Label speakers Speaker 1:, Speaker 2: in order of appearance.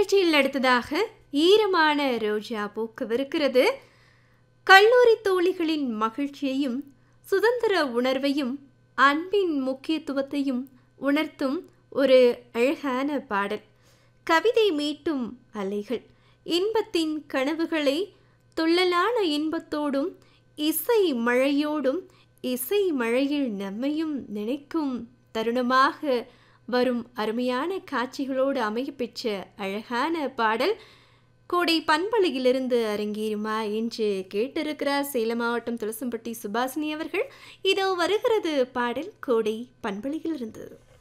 Speaker 1: நிகழ்ச்சியில் அடுத்ததாக ஈரமான ரோஜா பூக்கவிருக்கிறது கல்லூரி தோழிகளின் மகிழ்ச்சியையும் சுதந்திர உணர்வையும் அன்பின் முக்கியத்துவத்தையும் உணர்த்தும் ஒரு அழகான பாடல் கவிதை மீட்டும் அலைகள் இன்பத்தின் கனவுகளை துள்ளலான இன்பத்தோடும் இசை மழையோடும் இசை மழையில் நம்மையும் நினைக்கும் தருணமாக வரும் அருமையான காட்சிகளோடு அமையப்பெற்ற அழகான பாடல் கோடை பண்பலையிலிருந்து அரங்கேறுமா என்று கேட்டிருக்கிறார் சேலம் மாவட்டம் துளசம்பட்டி சுபாசினி அவர்கள் இதோ வருகிறது பாடல் கோடை பண்பலையிலிருந்து